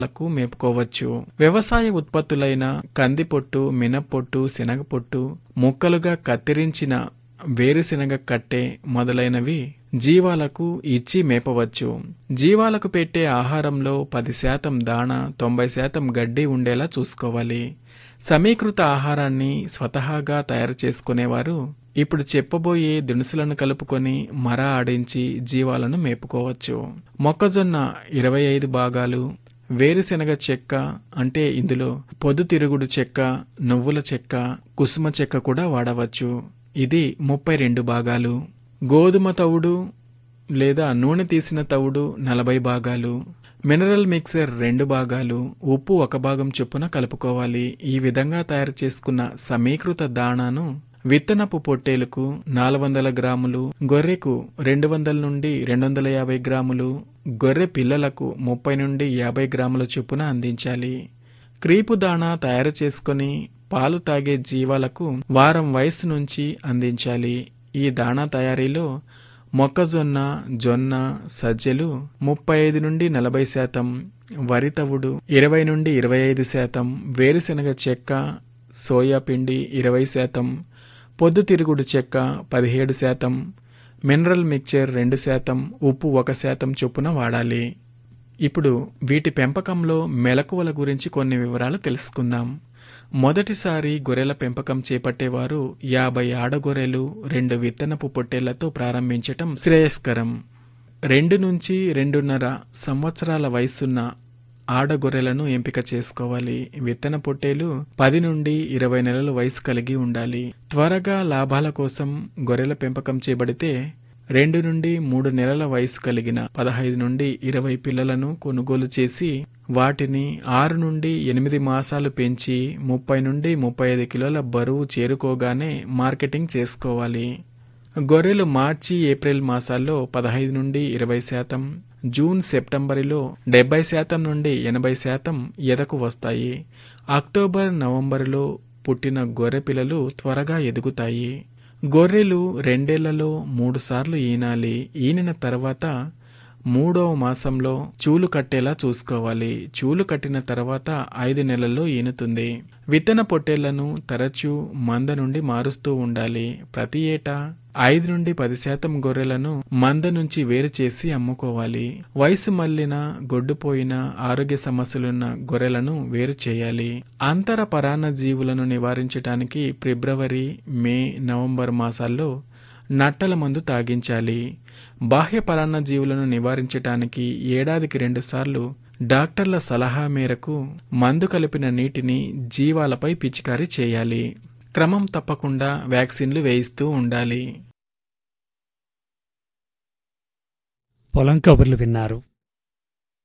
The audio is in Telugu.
లకు మేపుకోవచ్చు వ్యవసాయ ఉత్పత్తులైన కందిపొట్టు మినప్పొట్టు శనగపొట్టు ముక్కలుగా కత్తిరించిన వేరుశెనగ కట్టె మొదలైనవి జీవాలకు ఇచ్చి మేపవచ్చు జీవాలకు పెట్టే ఆహారంలో పది శాతం దాణ తొంభై శాతం గడ్డి ఉండేలా చూసుకోవాలి సమీకృత ఆహారాన్ని స్వతహాగా తయారు చేసుకునేవారు ఇప్పుడు చెప్పబోయే దినుసులను కలుపుకొని మర ఆడించి జీవాలను మేపుకోవచ్చు మొక్కజొన్న ఇరవై ఐదు భాగాలు వేరుశెనగ చెక్క అంటే ఇందులో పొద్దుతిరుగుడు చెక్క నువ్వుల చెక్క కుసుమ చెక్క కూడా వాడవచ్చు ఇది ముప్పై రెండు భాగాలు గోధుమ తవుడు లేదా నూనె తీసిన తవుడు నలభై భాగాలు మినరల్ మిక్సర్ రెండు భాగాలు ఉప్పు ఒక భాగం చొప్పున కలుపుకోవాలి ఈ విధంగా తయారు చేసుకున్న సమీకృత దాణాను విత్తనపు పొట్టేలకు నాలుగు వందల గ్రాములు గొర్రెకు రెండు వందల నుండి రెండు వందల యాభై గ్రాములు గొర్రె పిల్లలకు ముప్పై నుండి యాభై గ్రాముల చొప్పున అందించాలి క్రీపు దాణా తయారు చేసుకొని పాలు తాగే జీవాలకు వారం వయసు నుంచి అందించాలి ఈ దాణా తయారీలో మొక్కజొన్న జొన్న సజ్జలు ముప్పై ఐదు నుండి నలభై శాతం వరి తవుడు ఇరవై నుండి ఇరవై ఐదు శాతం వేరుశెనగ చెక్క సోయా పిండి ఇరవై శాతం పొద్దుతిరుగుడు చెక్క పదిహేడు శాతం మినరల్ మిక్చర్ రెండు శాతం ఉప్పు ఒక శాతం చొప్పున వాడాలి ఇప్పుడు వీటి పెంపకంలో మెలకువల గురించి కొన్ని వివరాలు తెలుసుకుందాం మొదటిసారి గొర్రెల పెంపకం చేపట్టేవారు యాభై ఆడగొర్రెలు రెండు విత్తనపు పొట్టేళ్లతో ప్రారంభించటం శ్రేయస్కరం రెండు నుంచి రెండున్నర సంవత్సరాల వయసున్న ఆడగొర్రెలను ఎంపిక చేసుకోవాలి విత్తన పొట్టేలు పది నుండి ఇరవై నెలల వయసు కలిగి ఉండాలి త్వరగా లాభాల కోసం గొర్రెల పెంపకం చేయబడితే రెండు నుండి మూడు నెలల వయసు కలిగిన పదహైదు నుండి ఇరవై పిల్లలను కొనుగోలు చేసి వాటిని ఆరు నుండి ఎనిమిది మాసాలు పెంచి ముప్పై నుండి ముప్పై ఐదు కిలోల బరువు చేరుకోగానే మార్కెటింగ్ చేసుకోవాలి గొర్రెలు మార్చి ఏప్రిల్ మాసాల్లో పదహైదు నుండి ఇరవై శాతం జూన్ సెప్టెంబరులో డెబ్బై శాతం నుండి ఎనభై శాతం ఎదకు వస్తాయి అక్టోబర్ నవంబరులో పుట్టిన గొర్రె పిల్లలు త్వరగా ఎదుగుతాయి గొర్రెలు రెండేళ్లలో మూడుసార్లు ఈనాలి ఈనిన తర్వాత మూడవ మాసంలో చూలు కట్టేలా చూసుకోవాలి చూలు కట్టిన తర్వాత ఐదు నెలల్లో ఈనుతుంది విత్తన పొట్టేళ్లను తరచూ మంద నుండి మారుస్తూ ఉండాలి ప్రతి ఏటా ఐదు నుండి పది శాతం గొర్రెలను మంద నుంచి వేరు చేసి అమ్ముకోవాలి వయసు మళ్లిన గొడ్డుపోయిన ఆరోగ్య సమస్యలున్న గొర్రెలను వేరు చేయాలి అంతర పరాన్న జీవులను నివారించడానికి ఫిబ్రవరి మే నవంబర్ మాసాల్లో నట్టల మందు తాగించాలి బాహ్య పరాన్న జీవులను నివారించటానికి ఏడాదికి రెండుసార్లు డాక్టర్ల సలహా మేరకు మందు కలిపిన నీటిని జీవాలపై పిచికారీ చేయాలి క్రమం తప్పకుండా వ్యాక్సిన్లు వేయిస్తూ ఉండాలి పొలం కబుర్లు విన్నారు